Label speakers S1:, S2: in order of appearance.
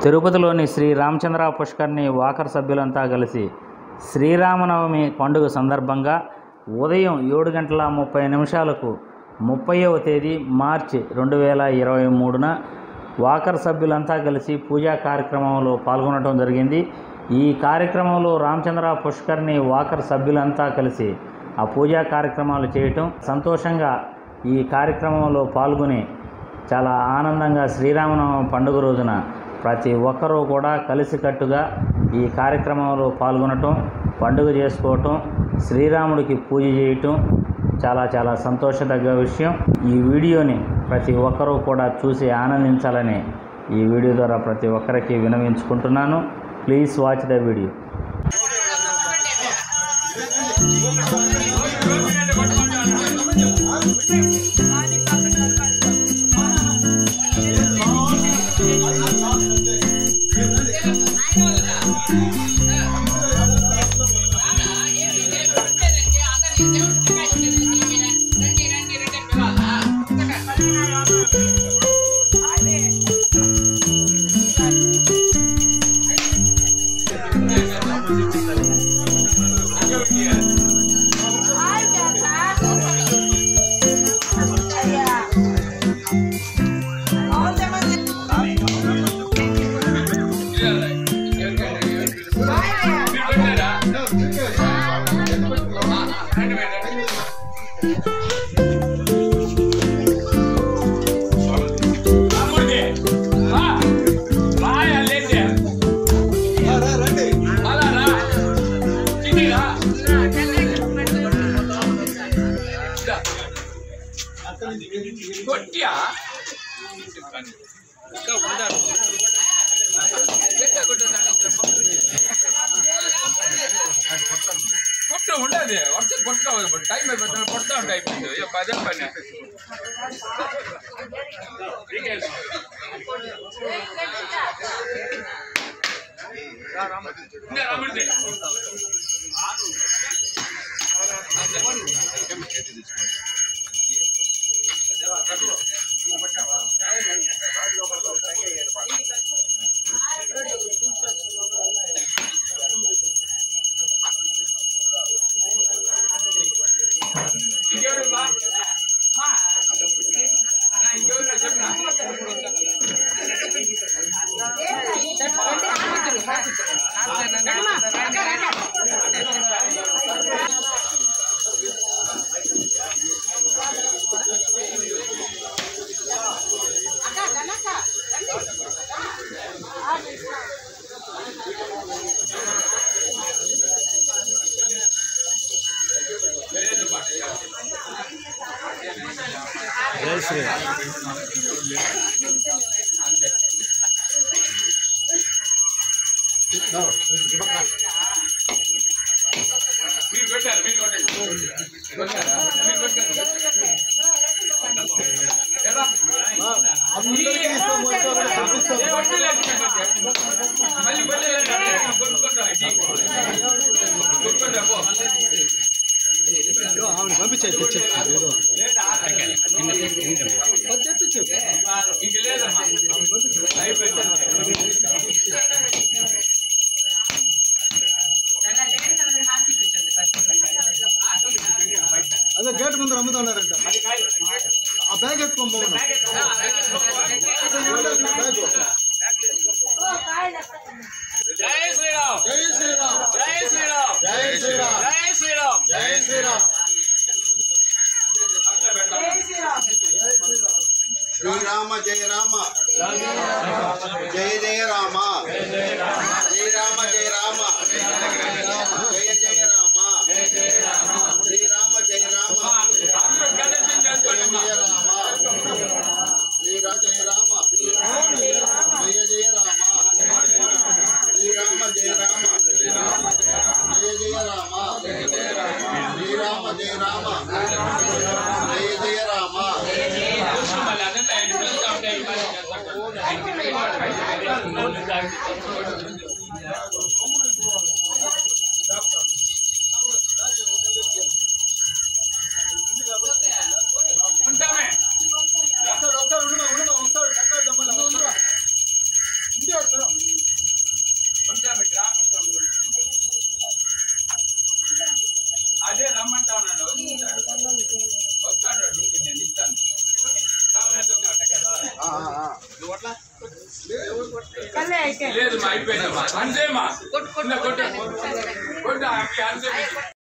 S1: తిరుపతిలోని శ్రీ రామచంద్ర పుష్కర్ని వాకర్ సభ్యులంతా కలిసి శ్రీరామనవమి పండుగ సందర్భంగా ఉదయం ఏడు గంటల ముప్పై నిమిషాలకు ముప్పైవ తేదీ మార్చి రెండు వేల ఇరవై మూడున వాకర్ సభ్యులంతా కలిసి పూజా కార్యక్రమంలో పాల్గొనడం జరిగింది ఈ కార్యక్రమంలో రామచంద్ర పుష్కర్ని వాకర్ సభ్యులంతా కలిసి ఆ పూజా కార్యక్రమాలు చేయటం సంతోషంగా ఈ కార్యక్రమంలో పాల్గొని చాలా ఆనందంగా శ్రీరామనవమి పండుగ రోజున ప్రతి ఒక్కరూ కూడా కలిసికట్టుగా ఈ కార్యక్రమంలో పాల్గొనటం పండుగ చేసుకోవటం శ్రీరాముడికి పూజ చేయటం చాలా చాలా సంతోషదగ్గ విషయం ఈ వీడియోని ప్రతి ఒక్కరూ కూడా చూసి ఆనందించాలని ఈ వీడియో ద్వారా ప్రతి ఒక్కరికి వినవించుకుంటున్నాను ప్లీజ్ వాచ్ ద వీడియో
S2: కొట్టియా కొట్ట ఉండదు వర్ష కొట్ట టైం అయిపోతుంది కొడతా ఉంటాయి అయిపోయింది అయ్యో అదే పని ఇంకా రాముడిది. ఇంకెవరు బా? నా ఇంకెవరు చెప్పనా మీరు పెట్టారు మీరు కొట్టండి కొట్టారా? మీరు కొట్టారు ఎలా? ఏ వడ్డీ లేదు పెట్టండి. మళ్ళీ వడ్డీ లేదు. కొనుక్కుంటా, ఇది. కొనుక్కుంటా, పో. ఇంక లేదమ్మా అయిపోయింది
S3: అదే గేట్ ముందర అమ్ముతున్నారంట ఆ బ్యాగ్ ఎత్తుకొని పోగలను బ్యాగ్
S2: జై శ్రీరామ్
S3: జై శ్రీరామ్
S2: జై శ్రీరామ్
S3: జై శ్రీరామ్
S2: జై శ్రీరామ్
S3: జై శ్రీరామ్ శ్రీరామ జయ రామ జయ జయ రామ శ్రీరామ జయ రామ జయ జయ రామ శ్రీరామ జయ రామ
S2: అందరూ గణేశం
S3: జయ
S2: చేసుకోండి
S3: జయ రామ శ్రీరామ జయ రామ జయ జయ రామ శ్రీరామ జయ రామ జయ జయ రామ శ్రీరామ జయ రామ జయ జయ రామ
S2: మళ్ళీ అదంతా ఆయన పిలుస్తా ఉంటే ఈ పని ఉంటామే
S3: వస్తాడు వస్తాడు ఉండమా ఉండమా వస్తాడు కట్టాలి దమ్మలు వస్తాడు ఇంటి వస్తాడు
S2: లేదు మా అయిపోయిందమ్మా అంతేమా కొట్టు కొట్టు కొట్టు కొట్టు అంతే